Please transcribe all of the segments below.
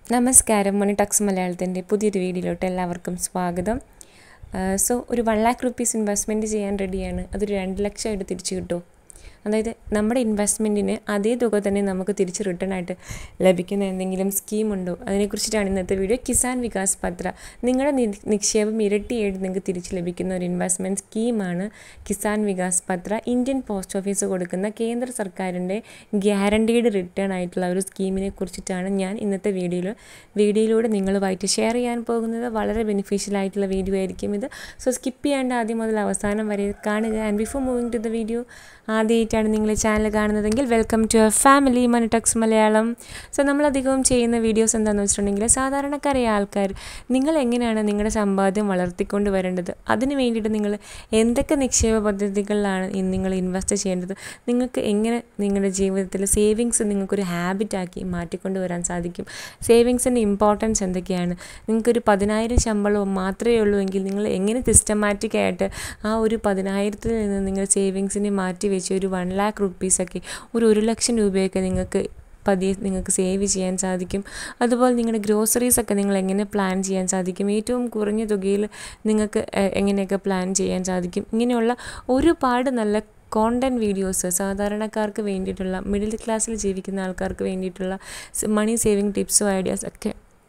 നമസ്കാരം മണി ടക്സ് മലയാളത്തിൻ്റെ പുതിയൊരു വീഡിയോയിലോട്ട് എല്ലാവർക്കും സ്വാഗതം സോ ഒരു വൺ ലാക്ക് റുപ്പീസ് ഇൻവെസ്റ്റ്മെൻറ്റ് ചെയ്യാൻ റെഡിയാണ് അതൊരു രണ്ട് ലക്ഷമായിട്ട് തിരിച്ചു കിട്ടുമോ അതായത് നമ്മുടെ ഇൻവെസ്റ്റ്മെൻറ്റിന് അതേ തുക തന്നെ നമുക്ക് തിരിച്ച് റിട്ടേൺ ആയിട്ട് ലഭിക്കുന്ന എന്തെങ്കിലും സ്കീമുണ്ടോ അതിനെക്കുറിച്ചിട്ടാണ് ഇന്നത്തെ വീഡിയോ കിസാൻ വികാസ് പത്ര നിങ്ങളുടെ നി- നിക്ഷേപം ഇരട്ടിയായിട്ട് നിങ്ങൾക്ക് തിരിച്ച് ലഭിക്കുന്ന ഒരു ഇൻവെസ്റ്റ്മെൻറ്റ് സ്കീമാണ് കിസാൻ വികാസ് പത്ര ഇന്ത്യൻ പോസ്റ്റ് ഓഫീസ് കൊടുക്കുന്ന കേന്ദ്ര സർക്കാരിൻ്റെ ഗ്യാരണ്ടീഡ് റിട്ടേൺ ആയിട്ടുള്ള ഒരു സ്കീമിനെ കുറിച്ചിട്ടാണ് ഞാൻ ഇന്നത്തെ വീഡിയോയിൽ വീഡിയോയിലൂടെ നിങ്ങളുമായിട്ട് ഷെയർ ചെയ്യാൻ പോകുന്നത് വളരെ ബെനിഫിഷ്യൽ ആയിട്ടുള്ള വീഡിയോ ആയിരിക്കും ഇത് സോ സ്കിപ്പ് ചെയ്യാണ്ട് ആദ്യം മുതൽ അവസാനം വരെ കാണുക and before moving to the video ആദ്യമായിട്ടാണ് നിങ്ങൾ ചാനൽ കാണുന്നതെങ്കിൽ വെൽക്കം ടു അവർ ഫാമിലി മണിടക്സ് മലയാളം സോ നമ്മളധികവും ചെയ്യുന്ന വീഡിയോസ് എന്താണെന്ന് വെച്ചിട്ടുണ്ടെങ്കിൽ സാധാരണക്കാരായ ആൾക്കാർ നിങ്ങൾ എങ്ങനെയാണ് നിങ്ങളുടെ സമ്പാദ്യം വളർത്തിക്കൊണ്ട് വരേണ്ടത് അതിന് വേണ്ടിയിട്ട് നിങ്ങൾ എന്തൊക്കെ നിക്ഷേപ പദ്ധതികളിലാണ് ഇന്ന് നിങ്ങൾ ഇൻവെസ്റ്റ് ചെയ്യേണ്ടത് നിങ്ങൾക്ക് എങ്ങനെ നിങ്ങളുടെ ജീവിതത്തിൽ സേവിങ്സ് നിങ്ങൾക്കൊരു ഹാബിറ്റാക്കി മാറ്റിക്കൊണ്ട് വരാൻ സാധിക്കും സേവിങ്സിൻ്റെ ഇമ്പോർട്ടൻസ് എന്തൊക്കെയാണ് നിങ്ങൾക്കൊരു പതിനായിരം ശമ്പളം മാത്രമേ ഉള്ളൂ എങ്കിൽ നിങ്ങൾ എങ്ങനെ സിസ്റ്റമാറ്റിക് ആയിട്ട് ആ ഒരു പതിനായിരത്തിൽ നിന്ന് നിങ്ങൾ സേവിങ്സിനെ മാറ്റി വെച്ച് ഒരു വൺ ലാക്ക് റുപ്പീസൊക്കെ ഒരു ഒരു ലക്ഷം രൂപയൊക്കെ നിങ്ങൾക്ക് പതിയെ നിങ്ങൾക്ക് സേവ് ചെയ്യാൻ സാധിക്കും അതുപോലെ നിങ്ങളുടെ ഗ്രോസറീസ് ഒക്കെ നിങ്ങൾ എങ്ങനെ പ്ലാൻ ചെയ്യാൻ സാധിക്കും ഏറ്റവും കുറഞ്ഞ തുകയിൽ നിങ്ങൾക്ക് എ- എങ്ങനെയൊക്കെ പ്ലാൻ ചെയ്യാൻ സാധിക്കും ഇങ്ങനെയുള്ള ഒരുപാട് നല്ല കോണ്ടൻറ്റ് വീഡിയോസ് സാധാരണക്കാർക്ക് വേണ്ടിയിട്ടുള്ള മിഡിൽ ക്ലാസ്സിൽ ജീവിക്കുന്ന ആൾക്കാർക്ക് വേണ്ടിയിട്ടുള്ള മണി സേവിങ് ടിപ്സും ഐഡിയാസ് ഒക്കെ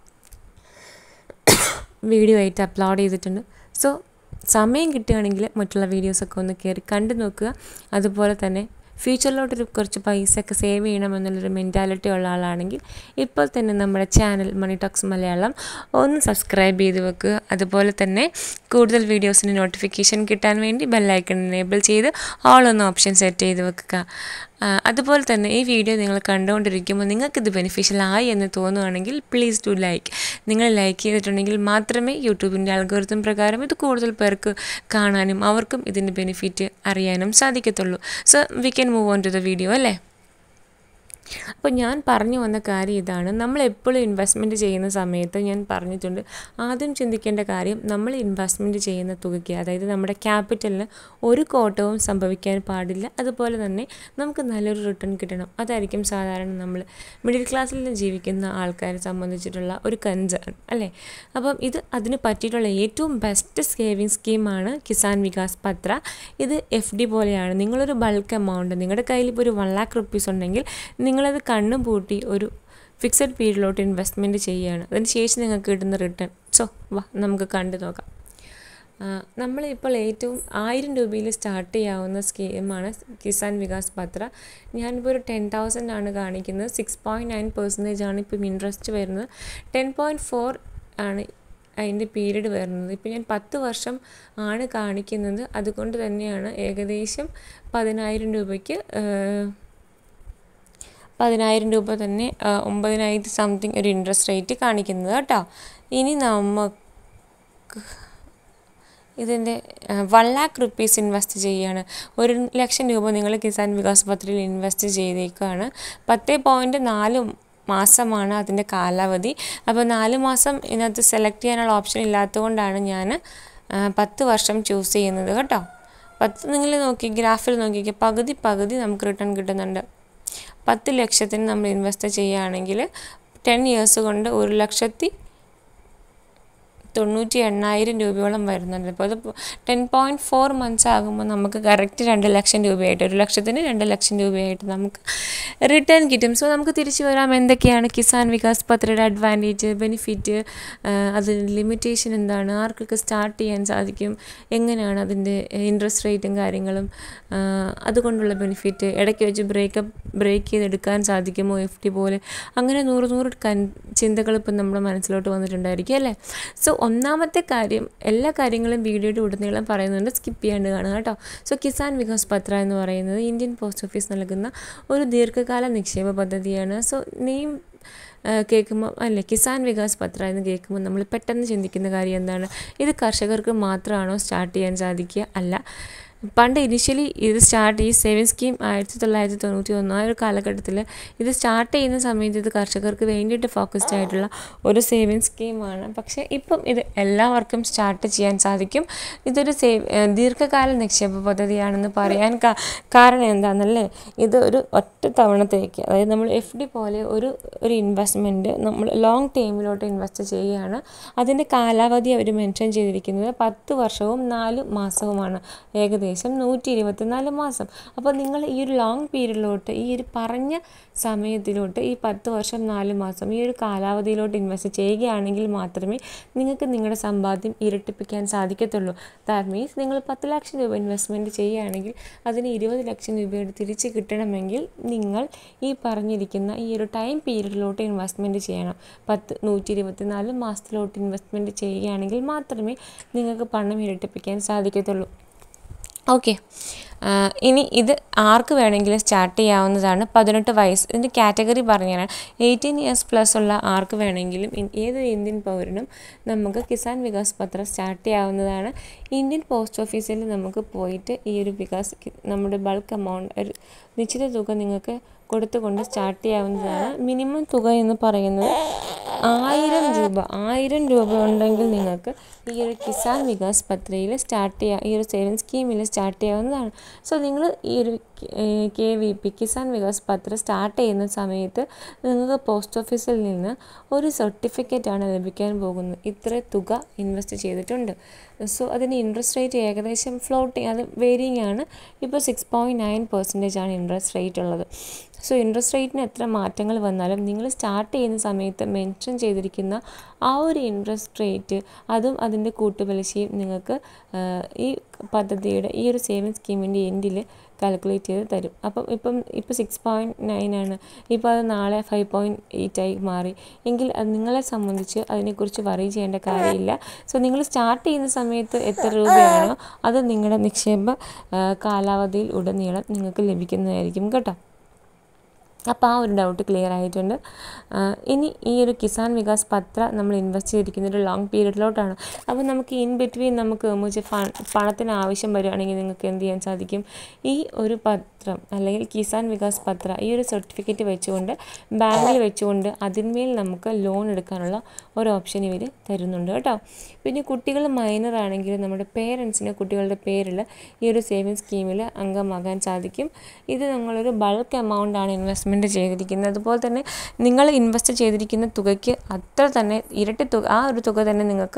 വീഡിയോ ആയിട്ട് അപ്ലോഡ് ചെയ്തിട്ടുണ്ട് സോ സമയം കിട്ടുകയാണെങ്കിൽ മറ്റുള്ള വീഡിയോസൊക്കെ ഒന്ന് കയറി കണ്ടു നോക്കുക അതുപോലെ തന്നെ ഫ്യൂച്ചറിലോട്ടൊരു കുറച്ച് പൈസ ഒക്കെ സേവ് ചെയ്യണമെന്നുള്ളൊരു മെൻറ്റാലിറ്റി ഉള്ള ആളാണെങ്കിൽ ഇപ്പോൾ തന്നെ നമ്മുടെ ചാനൽ മണി ടോക്സ് മലയാളം ഒന്ന് സബ്സ്ക്രൈബ് ചെയ്ത് വെക്കുക അതുപോലെ തന്നെ കൂടുതൽ വീഡിയോസിന് നോട്ടിഫിക്കേഷൻ കിട്ടാൻ വേണ്ടി ബെല്ലൈക്കൺ എനേബിൾ ചെയ്ത് ഓൾ എന്ന ഓപ്ഷൻ സെറ്റ് ചെയ്ത് വെക്കുക ആ, അതുപോലെ തന്നെ ഈ വീഡിയോ നിങ്ങൾ കണ്ടുകൊണ്ടിരിക്കുമ്പോൾ നിങ്ങൾക്കിത് ബെനിഫിഷ്യൽ ആയി എന്ന് തോന്നുകയാണെങ്കിൽ പ്ലീസ് ഡു ലൈക്ക് നിങ്ങൾ ലൈക്ക് ചെയ്തിട്ടുണ്ടെങ്കിൽ മാത്രമേ യൂട്യൂബിൻ്റെ അൽഗോരിതം പ്രകാരം ഇത് കൂടുതൽ പേർക്ക് കാണാനും അവർക്കും ഇതിൻ്റെ ബെനിഫിറ്റ് അറിയാനും സാധിക്കത്തുള്ളൂ so we can move on to the video അല്ലേ അപ്പോൾ ഞാൻ പറഞ്ഞു വന്ന കാര്യം ഇതാണ് നമ്മൾ എപ്പോഴും ഇൻവെസ്റ്റ്മെൻറ്റ് ചെയ്യുന്ന സമയത്ത് ഞാൻ പറഞ്ഞിട്ടുണ്ട് ആദ്യം ചിന്തിക്കേണ്ട കാര്യം നമ്മൾ ഇൻവെസ്റ്റ്മെൻറ്റ് ചെയ്യുന്ന തുകയ്ക്ക് അതായത് നമ്മുടെ ക്യാപിറ്റലിന് ഒരു കോട്ടവും സംഭവിക്കാൻ പാടില്ല അതുപോലെ തന്നെ നമുക്ക് നല്ലൊരു റിട്ടേൺ കിട്ടണം അതായിരിക്കും സാധാരണ നമ്മൾ മിഡിൽ ക്ലാസ്സിൽ നിന്ന് ജീവിക്കുന്ന ആൾക്കാരെ സംബന്ധിച്ചിട്ടുള്ള ഒരു കൺസേൺ അല്ലേ അപ്പം ഇത് അതിന് പറ്റിയിട്ടുള്ള ഏറ്റവും ബെസ്റ്റ് സേവിങ് സ്കീമാണ് കിസാൻ വികാസ് പത്ര ഇത് എഫ് ഡി പോലെയാണ് നിങ്ങളൊരു ബൾക്ക് എമൗണ്ട് നിങ്ങളുടെ കയ്യിൽ ഇപ്പോൾ ഒരു വൺ ലാക്ക് റുപ്പീസ് ഉണ്ടെങ്കിൽ നിങ്ങളത് കണ്ണും പൂട്ടി ഒരു ഫിക്സഡ് പീരീഡിലോട്ട് ഇൻവെസ്റ്റ്മെൻറ്റ് ചെയ്യുകയാണ് അതിന് ശേഷം നിങ്ങൾക്ക് കിട്ടുന്ന റിട്ടേൺ സോ വാ നമുക്ക് കണ്ടു നോക്കാം ആ, നമ്മളിപ്പോൾ ഏറ്റവും ആയിരം രൂപയിൽ സ്റ്റാർട്ട് ചെയ്യാവുന്ന സ്കീമാണ് കിസാൻ വികാസ് പത്ര ഞാനിപ്പോൾ ഒരു ടെൻ തൗസൻഡ് ആണ് കാണിക്കുന്നത് സിക്സ് പോയിൻറ്റ് നയൻ പെർസെൻറ്റേജ് ആണ് ഇപ്പം ഇൻട്രസ്റ്റ് വരുന്നത് ടെൻ പോയിൻറ്റ് ഫോർ ആണ് അതിൻ്റെ പീരീഡ് വരുന്നത് ഇപ്പം ഞാൻ പത്ത് വർഷം ആണ് കാണിക്കുന്നത് അതുകൊണ്ട് തന്നെയാണ് ഏകദേശം പതിനായിരം രൂപയ്ക്ക് ഏഹ്, പതിനായിരം രൂപ തന്നെ ആ, ഒമ്പതിനായിരത്തി സംതിങ് ഒരു ഇൻട്രസ്റ്റ് റേറ്റ് കാണിക്കുന്നത് കേട്ടോ ഇനി നമുക്ക് ഇതിൻ്റെ വൺ ലാക്ക് റുപ്പീസ് ഇൻവെസ്റ്റ് ചെയ്യുകയാണ് ഒരു ലക്ഷം രൂപ നിങ്ങൾ കിസാൻ വികാസ് പത്രയിൽ ഇൻവെസ്റ്റ് ചെയ്തേക്കാണ് പത്ത് പോയിൻറ്റ് നാല് മാസമാണ് അതിൻ്റെ കാലാവധി അപ്പോൾ നാല് മാസം ഇതിനകത്ത് സെലക്ട് ചെയ്യാനുള്ള ഓപ്ഷൻ ഇല്ലാത്തതുകൊണ്ടാണ് ഞാൻ ആ, പത്ത് വർഷം ചൂസ് ചെയ്യുന്നത് കേട്ടോ പത്ത് നിങ്ങൾ നോക്കി ഗ്രാഫിൽ നോക്കിക്കുക പകുതി പകുതി നമുക്ക് റിട്ടേൺ കിട്ടുന്നുണ്ട് പത്ത് ലക്ഷത്തിന് നമ്മൾ ഇൻവെസ്റ്റ് ചെയ്യുകയാണെങ്കിൽ ടെൻ ഇയേഴ്സ് കൊണ്ട് ഒരു ലക്ഷത്തി തൊണ്ണൂറ്റി എണ്ണായിരം രൂപയോളം വരുന്നുണ്ട് അപ്പോൾ അത് ടെൻ പോയിൻറ്റ് ഫോർ മന്ത്സ് ആകുമ്പോൾ നമുക്ക് കറക്റ്റ് രണ്ട് ലക്ഷം രൂപയായിട്ട് ഒരു ലക്ഷത്തിന് രണ്ട് ലക്ഷം രൂപയായിട്ട് നമുക്ക് റിട്ടേൺ കിട്ടും സോ നമുക്ക് തിരിച്ചു വരാം എന്തൊക്കെയാണ് കിസാൻ വികാസ് പത്രയുടെ അഡ്വാൻറ്റേജ് ബെനിഫിറ്റ് അതിൻ്റെ ലിമിറ്റേഷൻ എന്താണ് ആർക്കൊക്കെ സ്റ്റാർട്ട് ചെയ്യാൻ സാധിക്കും എങ്ങനെയാണ് അതിൻ്റെ ഇൻട്രസ്റ്റ് റേറ്റും കാര്യങ്ങളും ആ, അതുകൊണ്ടുള്ള ബെനിഫിറ്റ് ഇടയ്ക്ക് വെച്ച് ബ്രേക്കപ്പ് ബ്രേക്ക് ചെയ്തെടുക്കാൻ സാധിക്കുമോ എഫ് ടി പോലെ അങ്ങനെ നൂറ് നൂറ് കൺ ചിന്തകൾ ഇപ്പം നമ്മുടെ മനസ്സിലോട്ട് വന്നിട്ടുണ്ടായിരിക്കും അല്ലേ സോ ഒന്നാമത്തെ കാര്യം എല്ലാ കാര്യങ്ങളും വീഡിയോയുടെ ഉടനീളം പറയുന്നുണ്ട് സ്കിപ്പ് ചെയ്യാണ്ട് കാണുക കേട്ടോ സോ കിസാൻ വികാസ് പത്ര എന്ന് പറയുന്നത് ഇന്ത്യൻ പോസ്റ്റ് ഓഫീസ് നൽകുന്ന ഒരു ദീർഘകാല നിക്ഷേപ പദ്ധതിയാണ് സോ നെയിം കേൾക്കുമ്പോൾ അല്ലേ കിസാൻ വികാസ് പത്ര എന്ന് കേൾക്കുമ്പോൾ നമ്മൾ പെട്ടെന്ന് ചിന്തിക്കുന്ന കാര്യം എന്താണ് ഇത് കർഷകർക്ക് മാത്രമാണോ സ്റ്റാർട്ട് ചെയ്യാൻ സാധിക്കുക അല്ല പണ്ട് ഇനിഷ്യലി ഇത് സ്റ്റാർട്ട് ഈ സേവിങ് സ്കീം ആയിരത്തി തൊള്ളായിരത്തി തൊണ്ണൂറ്റി ഒന്ന് ആ ഒരു കാലഘട്ടത്തിൽ ഇത് സ്റ്റാർട്ട് ചെയ്യുന്ന സമയത്ത് ഇത് കർഷകർക്ക് വേണ്ടിയിട്ട് ഫോക്കസ്ഡ് ആയിട്ടുള്ള ഒരു സേവിങ് സ്കീമാണ് പക്ഷേ ഇപ്പം ഇത് എല്ലാവർക്കും സ്റ്റാർട്ട് ചെയ്യാൻ സാധിക്കും ഇതൊരു സേവ് ദീർഘകാല നിക്ഷേപ പദ്ധതിയാണെന്ന് പറയാൻ കാ- കാരണം എന്താണെന്നല്ലേ ഇത് ഒരു ഒറ്റ തവണത്തേക്ക് അതായത് നമ്മൾ എഫ് ഡി പോലെ ഒരു ഒരു ഇൻവെസ്റ്റ്മെൻറ്റ് നമ്മൾ ലോങ് ടൈമിലോട്ട് ഇൻവെസ്റ്റ് ചെയ്യുകയാണ് അതിൻ്റെ കാലാവധി അവർ മെൻഷൻ ചെയ്തിരിക്കുന്നത് പത്ത് വർഷവും നാല് മാസവുമാണ് ഏകദേശം നൂറ്റി ഇരുപത്തിനാല് മാസം അപ്പോൾ നിങ്ങൾ ഈ ഒരു ലോങ് പീരീഡിലോട്ട് ഈ ഒരു പറഞ്ഞ സമയത്തിലോട്ട് ഈ പത്ത് വർഷം നാല് മാസം ഈ ഒരു കാലാവധിയിലോട്ട് ഇൻവെസ്റ്റ് ചെയ്യുകയാണെങ്കിൽ മാത്രമേ നിങ്ങൾക്ക് നിങ്ങളുടെ സമ്പാദ്യം ഇരട്ടിപ്പിക്കാൻ സാധിക്കത്തുള്ളൂ ദാറ്റ് മീൻസ് നിങ്ങൾ പത്ത് ലക്ഷം രൂപ ഇൻവെസ്റ്റ്മെൻറ്റ് ചെയ്യുകയാണെങ്കിൽ അതിന് ഇരുപത് ലക്ഷം രൂപയുടെ തിരിച്ച് കിട്ടണമെങ്കിൽ നിങ്ങൾ ഈ പറഞ്ഞിരിക്കുന്ന ഈ ഒരു ടൈം പീരീഡിലോട്ട് ഇൻവെസ്റ്റ്മെൻറ്റ് ചെയ്യണം പത്ത് നൂറ്റി ഇരുപത്തിനാല് മാസത്തിലോട്ട് ഇൻവെസ്റ്റ്മെൻറ്റ് ചെയ്യുകയാണെങ്കിൽ മാത്രമേ നിങ്ങൾക്ക് പണം ഇരട്ടിപ്പിക്കാൻ സാധിക്കത്തുള്ളൂ ഓക്കെ ഇനി ഇത് ആർക്ക് വേണമെങ്കിലും സ്റ്റാർട്ട് ചെയ്യാവുന്നതാണ് പതിനെട്ട് വയസ്സ് ഇതിൻ്റെ കാറ്റഗറി പറഞ്ഞുതരാൻ എയ്റ്റീൻ ഇയേഴ്സ് പ്ലസ് ഉള്ള ആർക്ക് വേണമെങ്കിലും ഇൻ- ഏത് ഇന്ത്യൻ പൗരനും നമുക്ക് കിസാൻ വികാസ് പത്ര സ്റ്റാർട്ട് ചെയ്യാവുന്നതാണ് ഇന്ത്യൻ പോസ്റ്റ് ഓഫീസിൽ നമുക്ക് പോയിട്ട് ഈ ഒരു വികാസ് കി- നമ്മുടെ ബൾക്ക് എമൗണ്ട് ഒരു നിശ്ചിത തുക നിങ്ങൾക്ക് കൊടുത്തുകൊണ്ട് സ്റ്റാർട്ട് ചെയ്യാവുന്നതാണ് മിനിമം തുക എന്ന് പറയുന്നത് ആയിരം രൂപ ആയിരം രൂപ ഉണ്ടെങ്കിൽ നിങ്ങൾക്ക് ഈ ഒരു കിസാൻ വികാസ് പത്രയിൽ സ്റ്റാർട്ട് ചെയ്യാം ഈ ഒരു സേവിങ് സ്കീമിൽ സ്റ്റാർട്ട് ചെയ്യാവുന്നതാണ് സോ നിങ്ങൾ ഈ ഒരു K V P Kisan Vikas Patra start ചെയ്യുന്ന സമയത്ത് നിങ്ങൾക്ക് പോസ്റ്റ് ഓഫീസിൽ നിന്ന് ഒരു സർട്ടിഫിക്കറ്റ് ആണ് ലഭിക്കാൻ പോകുന്നത് ഇത്ര തുക ഇൻവെസ്റ്റ് ചെയ്തിട്ടുണ്ട് സോ അതിന് ഇൻട്രസ്റ്റ് റേറ്റ് ഏകദേശം ഫ്ലോട്ടിങ് അത് വേരിയിങ് ആണ് ഇപ്പോൾ സിക്സ് പോയിൻറ്റ് നയൻ പെർസെൻറ്റേജ് ആണ് ഇൻട്രസ്റ്റ് റേറ്റ് ഉള്ളത് സോ ഇൻട്രസ്റ്റ് റേറ്റിന് എത്ര മാറ്റങ്ങൾ വന്നാലും നിങ്ങൾ സ്റ്റാർട്ട് ചെയ്യുന്ന സമയത്ത് മെൻഷൻ ചെയ്തിരിക്കുന്ന ആ ഒരു ഇൻട്രസ്റ്റ് റേറ്റ് അതും അതിൻ്റെ കൂട്ടുപലിശയും നിങ്ങൾക്ക് ആ, ഈ പദ്ധതിയുടെ ഈ ഒരു സേവിങ് സ്കീമിൻ്റെ എൻഡിൽ കാൽക്കുലേറ്റ് ചെയ്ത് തരും അപ്പം ഇപ്പം ഇപ്പോൾ സിക്സ് പോയിൻറ്റ് നയൻ ആണ് ഇപ്പോൾ അത് നാളെ ഫൈവ് പോയിൻറ്റ് എയ്റ്റ് ആയി മാറി എങ്കിൽ അത് നിങ്ങളെ സംബന്ധിച്ച് അതിനെക്കുറിച്ച് വറി ചെയ്യേണ്ട കാര്യമില്ല സോ നിങ്ങൾ സ്റ്റാർട്ട് ചെയ്യുന്ന സമയത്ത് എത്ര രൂപയാണോ അത് നിങ്ങളുടെ നിക്ഷേപ ആ, കാലാവധിയിൽ ഉടനീളം നിങ്ങൾക്ക് ലഭിക്കുന്നതായിരിക്കും കേട്ടോ അപ്പോൾ ആ ഒരു ഡൗട്ട് ക്ലിയർ ആയിട്ടുണ്ട് ആ, ഇനി ഈ ഒരു കിസാൻ വികാസ് പത്ര നമ്മൾ ഇൻവെസ്റ്റ് ചെയ്തിരിക്കുന്ന ഒരു ലോങ് പീരീഡിലോട്ടാണ് അപ്പോൾ നമുക്ക് ഇൻ ബിറ്റ്വീൻ നമുക്ക് മുച്ച് പണത്തിന് ആവശ്യം വരികയാണെങ്കിൽ നിങ്ങൾക്ക് എന്ത് ചെയ്യാൻ സാധിക്കും ഈ ഒരു പത്രം അല്ലെങ്കിൽ കിസാൻ വികാസ് പത്ര ഈ ഒരു സർട്ടിഫിക്കറ്റ് വെച്ചുകൊണ്ട് ബാങ്കിൽ വെച്ചുകൊണ്ട് അതിന്മേൽ നമുക്ക് ലോൺ എടുക്കാനുള്ള ഒരു ഓപ്ഷൻ ഇവർ തരുന്നുണ്ട് കേട്ടോ പിന്നെ കുട്ടികൾ മൈനർ ആണെങ്കിൽ നമ്മുടെ പേരൻസിന് കുട്ടികളുടെ പേരിൽ ഈ ഒരു സേവിങ് സ്കീമിൽ അംഗമാകാൻ സാധിക്കും ഇത് നമ്മളൊരു ബൾക്ക് എമൗണ്ട് ആണ് ഇൻവെസ്റ്റ്മെൻറ്റ് ചെയ്തിരിക്കുന്നത് അതുപോലെ തന്നെ നിങ്ങൾ ഇൻവെസ്റ്റ് ചെയ്തിരിക്കുന്ന തുകയ്ക്ക് അത്ര തന്നെ ഇരട്ടി തുക ആ ഒരു തുക തന്നെ നിങ്ങൾക്ക്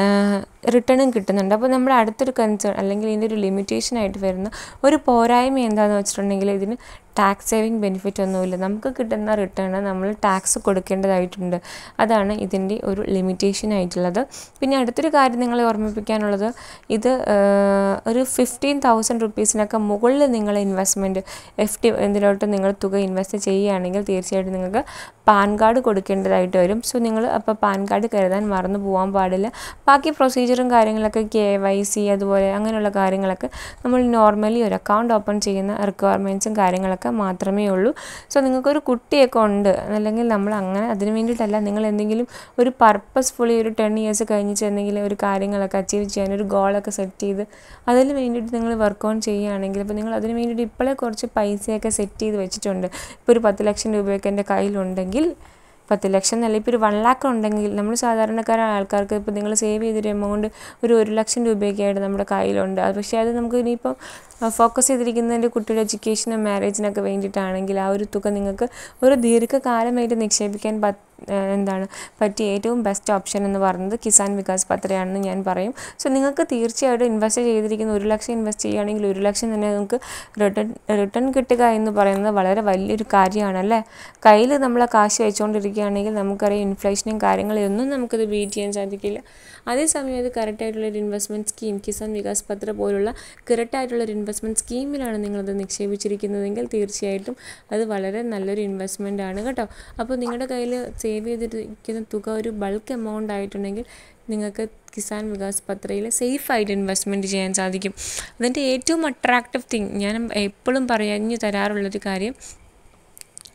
റിട്ടേണും കിട്ടുന്നുണ്ട് അപ്പോൾ നമ്മുടെ അടുത്തൊരു കൺസേൺ അല്ലെങ്കിൽ ഇതിൻ്റെ ഒരു ലിമിറ്റേഷൻ ആയിട്ട് വരുന്ന ഒരു പോരായ്മ എന്താണെന്ന് വെച്ചിട്ടുണ്ടെങ്കിൽ ഇതിന് ടാക്സ് സേവിങ് ബെനിഫിറ്റ് ഒന്നുമില്ല നമുക്ക് കിട്ടുന്ന റിട്ടേൺ നമ്മൾ ടാക്സ് കൊടുക്കേണ്ടതായിട്ടുണ്ട് അതാണ് ഇതിൻ്റെ ഒരു ലിമിറ്റേഷൻ ആയിട്ടുള്ളത് പിന്നെ അടുത്തൊരു കാര്യം നിങ്ങളെ ഓർമ്മിപ്പിക്കാനുള്ളത് ഇത് ആ, ഒരു ഫിഫ്റ്റീൻ തൗസൻഡ് റുപ്പീസിനൊക്കെ മുകളിൽ നിങ്ങൾ ഇൻവെസ്റ്റ്മെൻറ്റ് എഫ് ഡി എന്തിലോട്ട് നിങ്ങൾ തുക ഇൻവെസ്റ്റ് ചെയ്യുകയാണെങ്കിൽ തീർച്ചയായിട്ടും നിങ്ങൾക്ക് പാൻ കാർഡ് കൊടുക്കേണ്ടതായിട്ട് വരും സോ നിങ്ങൾ അപ്പോൾ പാൻ കാർഡ് കരുതാൻ മറന്നു പോകാൻ പാടില്ല ബാക്കി പ്രൊസീജിയറും കാര്യങ്ങളൊക്കെ കെ വൈ സി അതുപോലെ അങ്ങനെയുള്ള കാര്യങ്ങളൊക്കെ നമ്മൾ നോർമലി ഒരു അക്കൗണ്ട് ഓപ്പൺ ചെയ്യുന്ന റിക്വയർമെൻറ്റ്സും കാര്യങ്ങളൊക്കെ മാത്രമേ ഉള്ളൂ സോ നിങ്ങൾക്കൊരു കുട്ടിയൊക്കെ ഉണ്ട് അല്ലെങ്കിൽ നമ്മൾ അങ്ങനെ അതിന് വേണ്ടിയിട്ടല്ല നിങ്ങൾ എന്തെങ്കിലും ഒരു പർപ്പസ്ഫുള്ളി ഒരു ടെൻ ഇയേഴ്സ് കഴിഞ്ഞിട്ട് എന്തെങ്കിലും ഒരു കാര്യങ്ങളൊക്കെ അച്ചീവ് ചെയ്യാൻ ഒരു ഗോളൊക്കെ സെറ്റ് ചെയ്ത് അതിന് വേണ്ടിയിട്ട് നിങ്ങൾ വർക്ക് ഓൺ ചെയ്യുകയാണെങ്കിൽ അപ്പോൾ നിങ്ങൾ അതിന് വേണ്ടിയിട്ട് ഇപ്പോഴേ കുറച്ച് പൈസയൊക്കെ സെറ്റ് ചെയ്ത് വെച്ചിട്ടുണ്ട് ഇപ്പോൾ ഒരു പത്ത് ലക്ഷം രൂപയൊക്കെ എൻ്റെ കയ്യിലുണ്ടെങ്കിൽ പത്ത് ലക്ഷം എന്നല്ല ഇപ്പോൾ ഒരു വൺ ലാക്ക് ഉണ്ടെങ്കിൽ നമ്മൾ സാധാരണക്കാരായ ആൾക്കാർക്ക് ഇപ്പോൾ നിങ്ങൾ സേവ് ചെയ്തൊരു എമൗണ്ട് ഒരു ഒരു ലക്ഷം രൂപയൊക്കെ ആയിട്ട് നമ്മുടെ കയ്യിലുണ്ട് അത് പക്ഷേ അത് നമുക്ക് ഇനിയിപ്പം ഫോക്കസ് ചെയ്തിരിക്കുന്നതിൻ്റെ കുട്ടിയുടെ എഡ്യൂക്കേഷനും മാരേജിനൊക്കെ വേണ്ടിയിട്ടാണെങ്കിൽ ആ ഒരു തുക നിങ്ങൾക്ക് ഒരു ദീർഘകാലമായിട്ട് നിക്ഷേപിക്കാൻ പറ്റ് എന്താണ് പറ്റിയ ഏറ്റവും ബെസ്റ്റ് ഓപ്ഷൻ എന്ന് പറയുന്നത് കിസാൻ വികാസ് പത്രയാണെന്ന് ഞാൻ പറയും സോ നിങ്ങൾക്ക് തീർച്ചയായിട്ടും ഇൻവെസ്റ്റ് ചെയ്തിരിക്കുന്ന ഒരു ലക്ഷം ഇൻവെസ്റ്റ് ചെയ്യുകയാണെങ്കിൽ ഒരു ലക്ഷം തന്നെ നിങ്ങൾക്ക് റിട്ടേൺ റിട്ടേൺ കിട്ടുക എന്ന് പറയുന്നത് വളരെ വലിയൊരു കാര്യമാണല്ലേ കയ്യിൽ നമ്മൾ ആ കാശ് വെച്ചുകൊണ്ടിരിക്കുകയാണെങ്കിൽ നമുക്കറിയാം ഇൻഫ്ലേഷനും കാര്യങ്ങളൊന്നും നമുക്കത് ബീറ്റ് ചെയ്യാൻ സാധിക്കില്ല അതേസമയം അത് കറക്റ്റായിട്ടുള്ളൊരു ഇൻവെസ്റ്റ്മെൻറ്റ് സ്കീം കിസാൻ വികാസ് പത്ര പോലുള്ള കറക്റ്റായിട്ടുള്ളൊരു ഇൻവെസ്റ്റ്മെൻറ്റ് സ്കീമിലാണ് നിങ്ങളത് നിക്ഷേപിച്ചിരിക്കുന്നതെങ്കിൽ തീർച്ചയായിട്ടും അത് വളരെ നല്ലൊരു ഇൻവെസ്റ്റ്മെൻ്റ് ആണ് കേട്ടോ അപ്പോൾ നിങ്ങളുടെ കയ്യിൽ സേവ് ചെയ്തിരിക്കുന്ന തുക ഒരു ബൾക്ക് എമൗണ്ട് ആയിട്ടുണ്ടെങ്കിൽ നിങ്ങൾക്ക് കിസാൻ വികാസ് പത്രയിൽ സേഫായിട്ട് ഇൻവെസ്റ്റ്മെൻറ്റ് ചെയ്യാൻ സാധിക്കും അതിൻ്റെ ഏറ്റവും അട്രാക്റ്റീവ് തിങ് ഞാൻ എപ്പോഴും പറഞ്ഞു തരാറുള്ളൊരു കാര്യം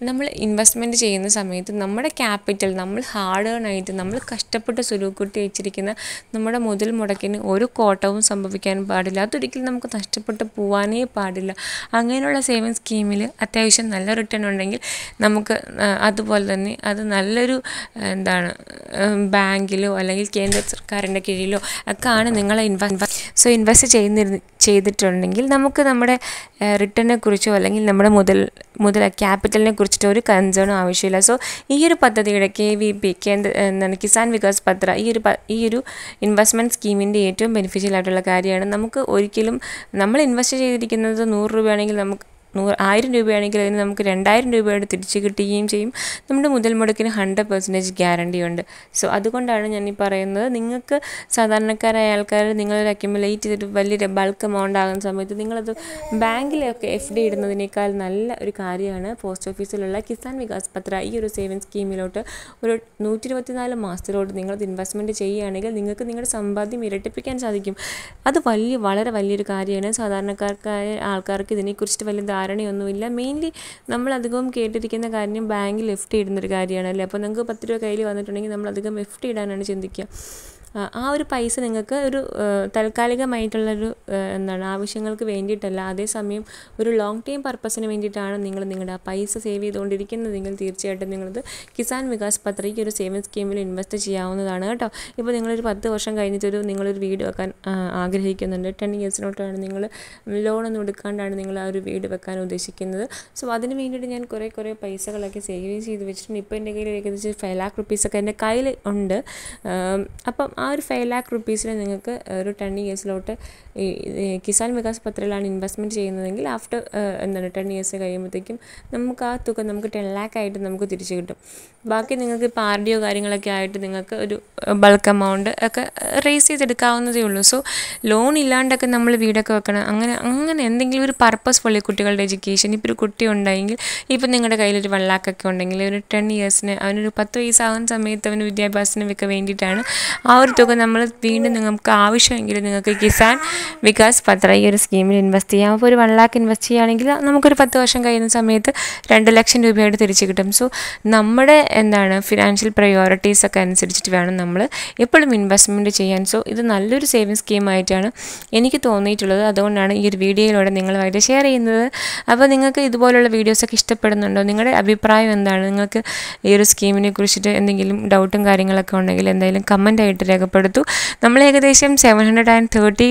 നമ്മൾ ഇൻവെസ്റ്റ്മെൻറ്റ് ചെയ്യുന്ന സമയത്ത് നമ്മുടെ ക്യാപിറ്റൽ നമ്മൾ ഹാർഡ് ഏൺ ആയിട്ട് നമ്മൾ കഷ്ടപ്പെട്ട് സ്വരൂകൂട്ടി വെച്ചിരിക്കുന്ന നമ്മുടെ മുതൽ മുടക്കിന് ഒരു കോട്ടവും സംഭവിക്കാൻ പാടില്ല അതൊരിക്കലും നമുക്ക് നഷ്ടപ്പെട്ട് പോവാനേ പാടില്ല അങ്ങനെയുള്ള സേവിങ് സ്കീമിൽ അത്യാവശ്യം നല്ല റിട്ടേൺ ഉണ്ടെങ്കിൽ നമുക്ക് ആ, അതുപോലെ തന്നെ അത് നല്ലൊരു എന്താണ് ബാങ്കിലോ അല്ലെങ്കിൽ കേന്ദ്ര സർക്കാരിൻ്റെ കീഴിലോ ഒക്കെ ആണ് നിങ്ങൾ ഇൻവെസ്റ്റ് സോ ഇൻവെസ്റ്റ് ചെയ്യുന്നിരുന്ന ചെയ്തിട്ടുണ്ടെങ്കിൽ നമുക്ക് നമ്മുടെ റിട്ടേണിനെ കുറിച്ചോ അല്ലെങ്കിൽ നമ്മുടെ മുതൽ മുതൽ ക്യാപിറ്റലിനെ കുറിച്ചിട്ടോ ഒരു കൺസേണും ആവശ്യമില്ല സോ ഈ ഒരു പദ്ധതിയുടെ കെ വി പി കേന്ദ്ര എന്താണ് കിസാൻ വികാസ് പത്ര ഈ ഒരു പ- ഈ ഒരു ഇൻവെസ്റ്റ്മെൻറ്റ് സ്കീമിൻ്റെ ഏറ്റവും ബെനിഫിഷ്യൽ ആയിട്ടുള്ള കാര്യമാണ് നമുക്ക് ഒരിക്കലും നമ്മൾ ഇൻവെസ്റ്റ് ചെയ്തിരിക്കുന്നത് നൂറ് രൂപയാണെങ്കിൽ നമുക്ക് നൂറ് ആയിരം രൂപയാണെങ്കിൽ അതിന് നമുക്ക് രണ്ടായിരം രൂപയുടെ തിരിച്ച് കിട്ടുകയും ചെയ്യും നമ്മുടെ മുതൽ മുടക്കിന് ഹൺഡ്രഡ് പെർസെൻറ്റേജ് ഗ്യാരണ്ടി ഉണ്ട് സോ അതുകൊണ്ടാണ് ഞാൻ ഈ പറയുന്നത് നിങ്ങൾക്ക് സാധാരണക്കാരായ ആൾക്കാർ നിങ്ങളൊരു അക്യുമുലേറ്റ് ചെയ്തിട്ട് വലിയൊരു ബൾക്ക് എമൗണ്ട് ആകുന്ന സമയത്ത് നിങ്ങളത് ബാങ്കിലൊക്കെ എഫ് ഡി ഇടുന്നതിനേക്കാൾ നല്ല ഒരു കാര്യമാണ് പോസ്റ്റ് ഓഫീസിലുള്ള കിസാൻ വികാസ് പത്ര ഈ ഒരു സേവിങ് സ്കീമിലോട്ട് ഒരു നൂറ്റി ഇരുപത്തിനാല് മാസത്തിലോട്ട് നിങ്ങളത് ഇൻവെസ്റ്റ്മെൻറ്റ് ചെയ്യുകയാണെങ്കിൽ നിങ്ങൾക്ക് നിങ്ങളുടെ സമ്പാദ്യം ഇരട്ടിപ്പിക്കാൻ സാധിക്കും അത് വലിയ വളരെ വലിയൊരു കാര്യമാണ് സാധാരണക്കാർക്കായ ആൾക്കാർക്ക് ഇതിനെക്കുറിച്ചിട്ട് വലിയ ധാരണയൊന്നുമില്ല മെയിൻലി നമ്മൾ അധികവും കേട്ടിരിക്കുന്ന കാര്യം ബാങ്കിൽ എഫ് ഡി ഇടുന്നൊരു കാര്യമാണ് അല്ലേ അപ്പോൾ നിങ്ങൾക്ക് പത്ത് രൂപ കയ്യിൽ വന്നിട്ടുണ്ടെങ്കിൽ നമ്മൾ അധികം എഫ് ഡി ഇടാനാണ് ചിന്തിക്കുക ആ, ആ ഒരു പൈസ നിങ്ങൾക്ക് ഒരു ആ, താൽക്കാലികമായിട്ടുള്ളൊരു ആ, എന്താണ് ആവശ്യങ്ങൾക്ക് വേണ്ടിയിട്ടല്ല അതേസമയം ഒരു ലോങ് ടൈം പർപ്പസിന് വേണ്ടിയിട്ടാണ് നിങ്ങൾ നിങ്ങളുടെ ആ പൈസ സേവ് ചെയ്തുകൊണ്ടിരിക്കുന്നതെങ്കിൽ തീർച്ചയായിട്ടും നിങ്ങളത് കിസാൻ വികാസ് പത്ര ഈ ഒരു സേവിങ് സ്കീമിൽ ഇൻവെസ്റ്റ് ചെയ്യാവുന്നതാണ് കേട്ടോ ഇപ്പോൾ നിങ്ങളൊരു പത്ത് വർഷം കഴിഞ്ഞിട്ടൊരു നിങ്ങളൊരു വീട് വെക്കാൻ ആ, ആഗ്രഹിക്കുന്നുണ്ട് ടെൻ ഇയേഴ്സിനോട്ടാണ് നിങ്ങൾ ലോണൊന്നും എടുക്കാണ്ടാണ് നിങ്ങൾ ആ ഒരു വീട് വെക്കാൻ ഉദ്ദേശിക്കുന്നത് സോ അതിന് വേണ്ടിയിട്ട് ഞാൻ കുറേ കുറേ പൈസകളൊക്കെ സേവ് ചെയ്ത് വെച്ചിട്ടുണ്ട് ഇപ്പോൾ എൻ്റെ കയ്യിൽ ഏകദേശം ഫൈവ് ലാക്ക് റുപ്പീസൊക്കെ എൻ്റെ കയ്യിൽ ഉണ്ട് ആം, അപ്പം ആ ഒരു ഫൈവ് ലാക്ക് റുപ്പീസിൽ നിങ്ങൾക്ക് ഒരു ടെൻ ഇയേഴ്സിലോട്ട് ഈ ഈ കിസാൻ വികാസ് പത്രയിലാണ് ഇൻവെസ്റ്റ്മെൻറ്റ് ചെയ്യുന്നതെങ്കിൽ ആഫ്റ്റർ എന്താണ് ടെൻ ഇയേഴ്സ് കഴിയുമ്പോഴത്തേക്കും നമുക്ക് ആ തുക നമുക്ക് ടെൻ ലാക്ക് ആയിട്ട് നമുക്ക് തിരിച്ചു കിട്ടും ബാക്കി നിങ്ങൾക്ക് ഇപ്പോൾ ആർ ഡി ഒ കാര്യങ്ങളൊക്കെ ആയിട്ട് നിങ്ങൾക്ക് ഒരു ബൾക്ക് എമൗണ്ട് ഒക്കെ റേസ് ചെയ്തെടുക്കാവുന്നതേ ഉള്ളൂ സോ ലോൺ ഇല്ലാണ്ടൊക്കെ നമ്മൾ വീടൊക്കെ വെക്കണം അങ്ങനെ അങ്ങനെ എന്തെങ്കിലും ഒരു പർപ്പസ് പോലെ കുട്ടികളുടെ എഡ്യൂക്കേഷൻ ഇപ്പോൾ ഒരു കുട്ടി ഉണ്ടെങ്കിൽ ഇപ്പം നിങ്ങളുടെ കയ്യിലൊരു വൺ ലാക്കൊക്കെ ഉണ്ടെങ്കിൽ ഒരു ടെൻ ഇയേഴ്സിന് അവനൊരു പത്ത് വയസ്സാകുന്ന സമയത്ത് അവന് വിദ്യാഭ്യാസത്തിനൊക്കെ വേണ്ടിയിട്ടാണ് ആ ഒരു തുക നമ്മൾ വീണ്ടും നിങ്ങൾക്ക് ആവശ്യമെങ്കിൽ നിങ്ങൾക്ക് കിസാൻ വികാസ് പത്ര ഈ ഒരു സ്കീമിൽ ഇൻവെസ്റ്റ് ചെയ്യാം അപ്പോൾ ഒരു വൺ ലാക്ക് ഇൻവെസ്റ്റ് ചെയ്യുകയാണെങ്കിൽ നമുക്കൊരു പത്ത് വർഷം കഴിയുന്ന സമയത്ത് രണ്ട് ലക്ഷം രൂപയായിട്ട് തിരിച്ച് കിട്ടും സോ നമ്മുടെ എന്താണ് ഫിനാൻഷ്യൽ പ്രയോറിറ്റീസ് ഒക്കെ അനുസരിച്ചിട്ട് വേണം നമ്മൾ എപ്പോഴും ഇൻവെസ്റ്റ്മെൻറ്റ് ചെയ്യാൻ സോ ഇത് നല്ലൊരു സേവിങ് സ്കീമായിട്ടാണ് എനിക്ക് തോന്നിയിട്ടുള്ളത് അതുകൊണ്ടാണ് ഈ ഒരു വീഡിയോയിലൂടെ നിങ്ങളുമായിട്ട് ഷെയർ ചെയ്യുന്നത് അപ്പോൾ നിങ്ങൾക്ക് ഇതുപോലുള്ള വീഡിയോസൊക്കെ ഇഷ്ടപ്പെടുന്നുണ്ടോ നിങ്ങളുടെ അഭിപ്രായം എന്താണ് നിങ്ങൾക്ക് ഈ ഒരു സ്കീമിനെ കുറിച്ചിട്ട് എന്തെങ്കിലും ഡൗട്ടും കാര്യങ്ങളൊക്കെ ഉണ്ടെങ്കിൽ എന്തായാലും കമൻ്റ് ആയിട്ട് രേഖപ്പെടുത്തു നമ്മൾ ഏകദേശം seven hundred and thirty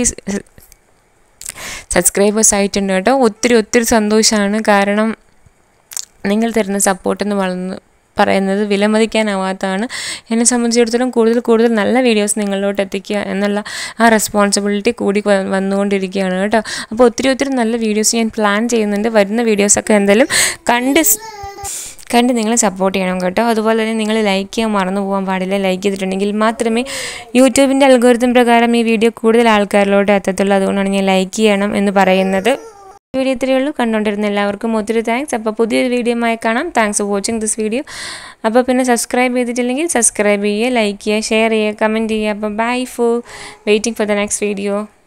subscribers ആയിട്ടുണ്ട് കേട്ടോ ഒത്തിരി ഒത്തിരി സന്തോഷമാണ് കാരണം നിങ്ങൾ തരുന്ന സപ്പോർട്ടെന്ന് വളർന്ന് പറയുന്നത് വിലമതിക്കാനാവാത്തതാണ് എന്നെ സംബന്ധിച്ചിടത്തോളം കൂടുതൽ കൂടുതൽ നല്ല വീഡിയോസ് നിങ്ങളിലോട്ട് എത്തിക്കുക എന്നുള്ള ആ റെസ്പോൺസിബിലിറ്റി കൂടി വ- വന്നുകൊണ്ടിരിക്കുകയാണ് കേട്ടോ അപ്പോൾ ഒത്തിരി ഒത്തിരി നല്ല വീഡിയോസ് ഞാൻ പ്ലാൻ ചെയ്യുന്നുണ്ട് വരുന്ന വീഡിയോസൊക്കെ എന്തായാലും കണ്ട് സ്- കണ്ട് നിങ്ങൾ സപ്പോർട്ട് ചെയ്യണം കേട്ടോ അതുപോലെ തന്നെ നിങ്ങൾ ലൈക്ക് ചെയ്യാൻ മറന്നു പോകാൻ പാടില്ല ലൈക്ക് ചെയ്തിട്ടുണ്ടെങ്കിൽ മാത്രമേ യൂട്യൂബിൻ്റെ അൽഗോരിതം പ്രകാരം ഈ വീഡിയോ കൂടുതൽ ആൾക്കാരിലോട്ട് എത്തത്തുള്ളൂ അതുകൊണ്ടാണ് ഞാൻ ലൈക്ക് ചെയ്യണം എന്ന് പറയുന്നത് ഈ വീഡിയോ ഇത്രയേ ഉള്ളൂ കണ്ടുകൊണ്ടിരുന്ന എല്ലാവർക്കും ഒത്തിരി താങ്ക്സ് അപ്പോൾ പുതിയൊരു വീഡിയോയുമായി കാണാം thanks for watching this video അപ്പോൾ പിന്നെ സബ്സ്ക്രൈബ് ചെയ്തിട്ടില്ലെങ്കിൽ സബ്സ്ക്രൈബ് ചെയ്യുക ലൈക്ക് ചെയ്യുക ഷെയർ ചെയ്യുക കമൻറ്റ് ചെയ്യുക അപ്പോൾ bye for waiting for the next video